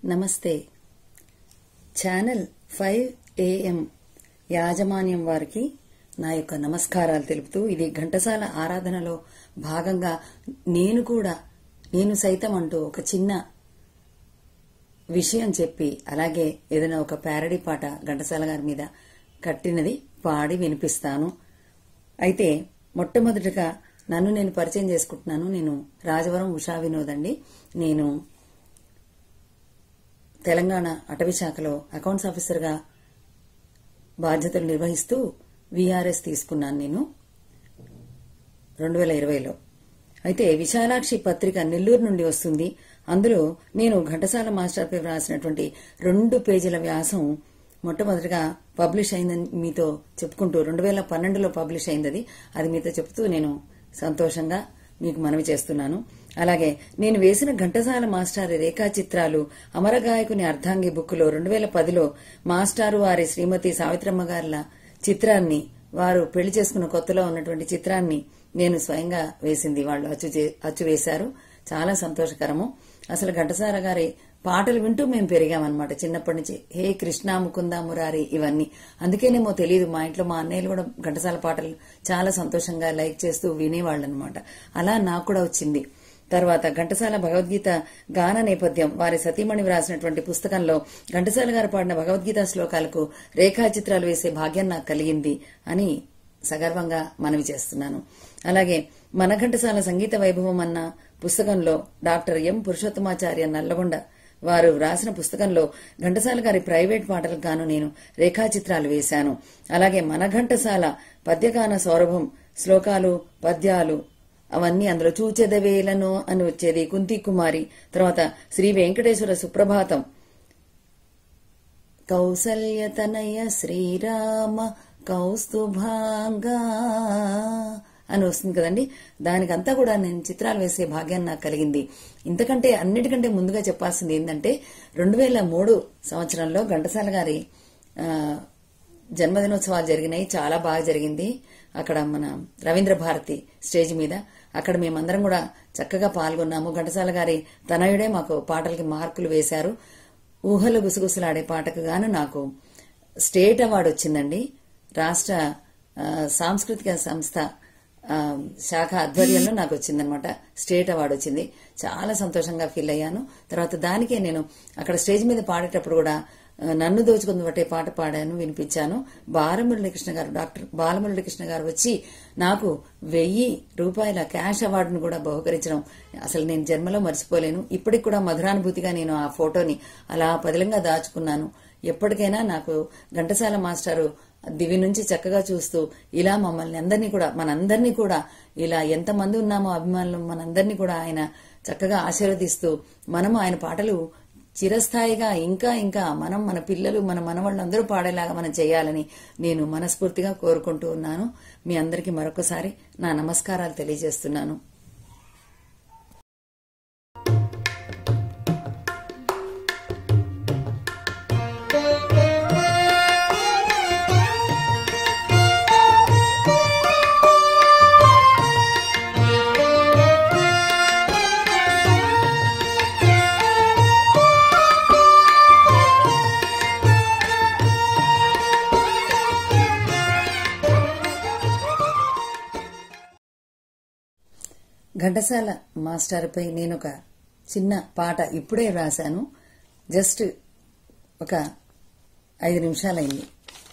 నమస్తే channel five AM యాజమాన్యం వారికి నా యొక్క నమస్కారాలు తెలుపుతూ ఇది ఘంటసాల ఆరాధనలో భాగంగా నేను కూడా నేను సైతం అంటూ ఒక చిన్న విషయం చెప్పి అలాగే ఏదైనా ఒక ప్యారడీ పాట ఘంటసాల గారి మీద కట్టినది పాడి వినిపిస్తాను అయితే మొట్టమొదటిగా నన్ను నేను పరిచయం చేసుకుంటున్నాను నేను రాజవరం ఉషా వినోద్ అండి నేను తెలంగాణ అటవీ శాఖలో అకౌంట్స్ ఆఫీసర్గా బాధ్యతలు నిర్వహిస్తూ విఆర్ఎస్ తీసుకున్నాను నేను రెండు వేల ఇరవైలో అయితే విశాలాక్షి పత్రిక నెల్లూరు నుండి వస్తుంది అందులో నేను ఘంటసాల మాస్టర్పై వ్రాసినటువంటి రెండు పేజీల వ్యాసం మొట్టమొదటిగా పబ్లిష్ అయిందని మీతో చెప్పుకుంటూ రెండు వేల పన్నెండులో పబ్లిష్ అయింది అది అది మీతో చెప్తూ నేను సంతోషంగా మీకు మనవి చేస్తున్నాను అలాగే నేను వేసిన ఘంటసాల మాస్టారి రేఖాచిత్రాలు అమరగాయకుని అర్ధాంగి బుక్కులో రెండు వేల పదిలో మాస్టారు వారి శ్రీమతి సావిత్రమ్మ గారుల చిత్రాన్ని వారు పెళ్లి చేసుకున్న కొత్తలో ఉన్నటువంటి చిత్రాన్ని నేను స్వయంగా వేసింది వాళ్ళు అచ్చు చే- అచ్చు వేశారు చాలా సంతోషకరము అసలు ఘంటసాల గారి పాటలు వింటూ మేము పెరిగామన్నమాట చిన్నప్పటి నుంచి హే కృష్ణ ముకుంద మురారి ఇవన్నీ అందుకేనేమో తెలియదు మా ఇంట్లో మా అన్నయ్యలు కూడా ఘంటసాల పాటలు చాలా సంతోషంగా లైక్ చేస్తూ వినేవాళ్ళు అనమాట అలా నాకు కూడా వచ్చింది తర్వాత ఘంటసాల భగవద్గీత గాన నేపథ్యం వారి సతీమణి వ్రాసినటువంటి పుస్తకంలో ఘంటసాల గారు పాడిన భగవద్గీత శ్లోకాలకు రేఖాచిత్రాలు వేసే భాగ్యం నాకు కలిగింది అని సగర్వంగా మనవి చేస్తున్నాను అలాగే మన ఘంటసాల సంగీత వైభవం అన్న పుస్తకంలో డాక్టర్ ఎం పురుషోత్తమాచార్య నల్లగొండ వారు రాసిన పుస్తకంలో ఘంటసాల గారి ప్రైవేట్ పాటలకు గాను నేను రేఖాచిత్రాలు వేశాను అలాగే మన ఘంటసాల పద్యగాన సౌరభం శ్లోకాలు పద్యాలు అవన్నీ అందులో చూచెదవేలను అని వచ్చేది కుంతి కుమారి తర్వాత శ్రీ వెంకటేశ్వర సుప్రభాతం కౌసల్యతనయ శ్రీరామ కౌస్తుభాంగా అని వస్తుంది కదండి దానికంతా కూడా నేను చిత్రాలు వేసే భాగ్యాన్ని నాకు కలిగింది ఇంతకంటే అన్నిటికంటే ముందుగా చెప్పాల్సింది ఏంటంటే రెండు వేల మూడు సంవత్సరంలో ఘంటసాల గారి ఆ, జన్మదినోత్సవాలు జరిగినాయి చాలా బాగా జరిగింది అక్కడ మన రవీంద్ర భారతి స్టేజ్ మీద అక్కడ మేమందరం కూడా చక్కగా పాల్గొన్నాము ఘంటసాల గారి తనయుడే మాకు పాటలకి మార్కులు వేశారు ఊహలు గుసగుసలాడే పాటకు గాను నాకు స్టేట్ అవార్డు వచ్చిందండి రాష్ట్ర ఆ, సాంస్కృతిక సంస్థ ఆ, శాఖ ఆధ్వర్యంలో నాకు వచ్చిందనమాట స్టేట్ అవార్డు వచ్చింది చాలా సంతోషంగా ఫీల్ అయ్యాను తర్వాత దానికే నేను అక్కడ స్టేజ్ మీద పాడేటప్పుడు కూడా ఆ, నన్ను దోచుకుంది బట్టే పాట పాడాను వినిపించాను బాలమురళీకృష్ణ గారు డాక్టర్ బాలమురళీకృష్ణ గారు వచ్చి నాకు వెయ్యి రూపాయల క్యాష్ అవార్డును కూడా బహుకరించడం అసలు నేను జన్మలో మర్చిపోలేను ఇప్పటికి కూడా మధురానుభూతిగా నేను ఆ ఫోటోని అలా పదిలంగా దాచుకున్నాను ఎప్పటికైనా నాకు ఘంటసాల మాస్టారు దివి నుంచి చక్కగా చూస్తూ ఇలా మమ్మల్ని అందరినీ కూడా మనందరినీ కూడా ఇలా ఎంతమంది ఉన్నామో అభిమానులు మనందరినీ కూడా ఆయన చక్కగా ఆశీర్వదిస్తూ మనము ఆయన పాటలు చిరస్థాయిగా ఇంకా ఇంకా మనం మన పిల్లలు మన మనవాళ్ళందరూ పాడేలాగా మనం చేయాలని నేను మనస్ఫూర్తిగా కోరుకుంటూ ఉన్నాను మీ అందరికీ మరొకసారి నా నమస్కారాలు తెలియజేస్తున్నాను ఘంటసాల మాస్టర్పై నేను ఒక చిన్న పాట ఇప్పుడే రాశాను జస్ట్ ఒక ఐదు నిమిషాలైంది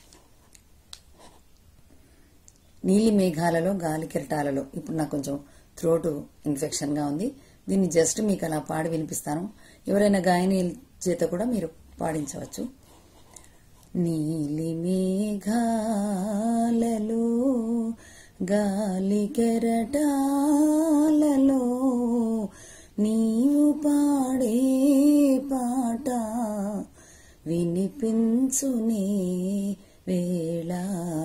నీలి మేఘాలలో గాలి కిరటాలలో ఇప్పుడు నాకు కొంచెం థ్రోట్ ఇన్ఫెక్షన్ గా ఉంది దీన్ని జస్ట్ మీకు అలా పాడి వినిపిస్తాను ఎవరైనా గాయని చేత కూడా మీరు పాడించవచ్చు నీలి మేఘాలలో గాలి కెరటాలలో నీవు పాడే పాట వినిపించునే వేళ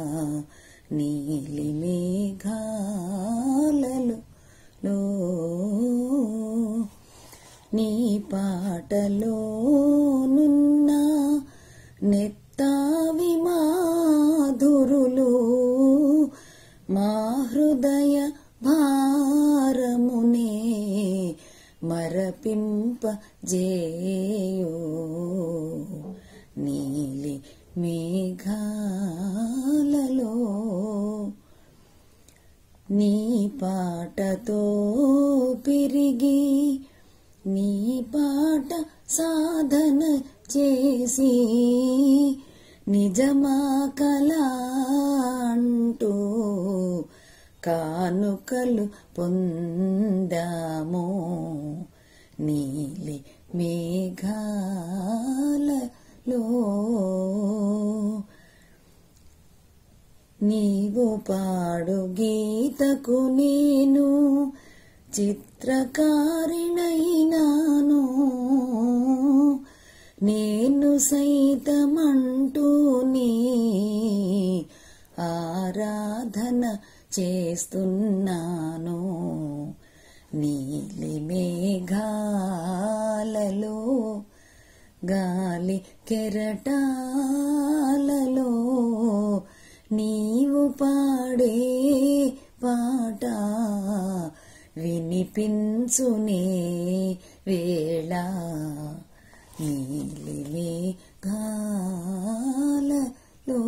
నీలి మేఘాలలో లో నీ పాటలో నున్న నెత్తావి మాధురులు మా హృదయ భారమునే మరపింప జేయు నీలి మేఘాలలో నీ పాటతో పెరిగి నీ పాట సాధన చేసి నిజమా కళ అంటూ కానుకలు పొందాము నీలి మేఘాలలో నీవు పాడు గీతకు నేను చిత్రకారిణైనాను నేను సైతమంటూ నీ ఆరాధన చేస్తున్నాను నీలి మేఘాలలో గాలి కెరటాలలో నీవు పాడే పాట వినిపించునే వేళ నీలి మేఘాలలో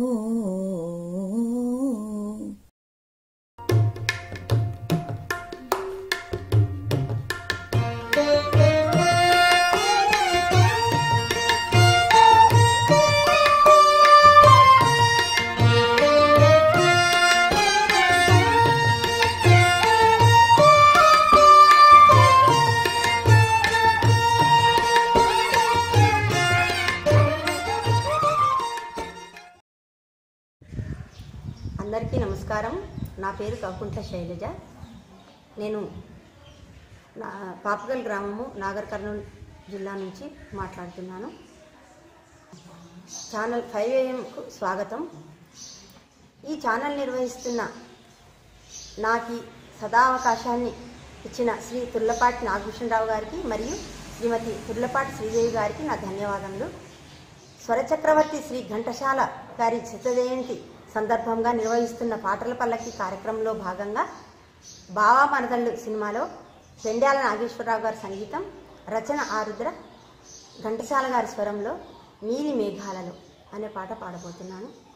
అందరికీ నమస్కారం నా పేరు కకుంఠ శైలజ నేను నా పాపగల్ గ్రామము నాగర్ కర్నూలు జిల్లా నుంచి మాట్లాడుతున్నాను ఛానల్ ఫైవ్ ఏఎంకు స్వాగతం ఈ ఛానల్ నిర్వహిస్తున్న నాకు ఈ సదావకాశాన్ని ఇచ్చిన శ్రీ తుర్లపాటి నాగభూషణరావు గారికి మరియు శ్రీమతి తుర్లపాటి శ్రీదేవి గారికి నా ధన్యవాదములు స్వరచక్రవర్తి శ్రీ ఘంటశాల గారి చిత్త జయంతి సందర్భంగా నిర్వహిస్తున్న పాటల పల్లకి కార్యక్రమంలో భాగంగా బావా మనదళ్ళు సినిమాలో పెండ్యాల నాగేశ్వరరావు గారి సంగీతం రచన ఆరుద్ర ఘంటశాల గారి స్వరంలో నీలి మేఘాలలో అనే పాట పాడబోతున్నాను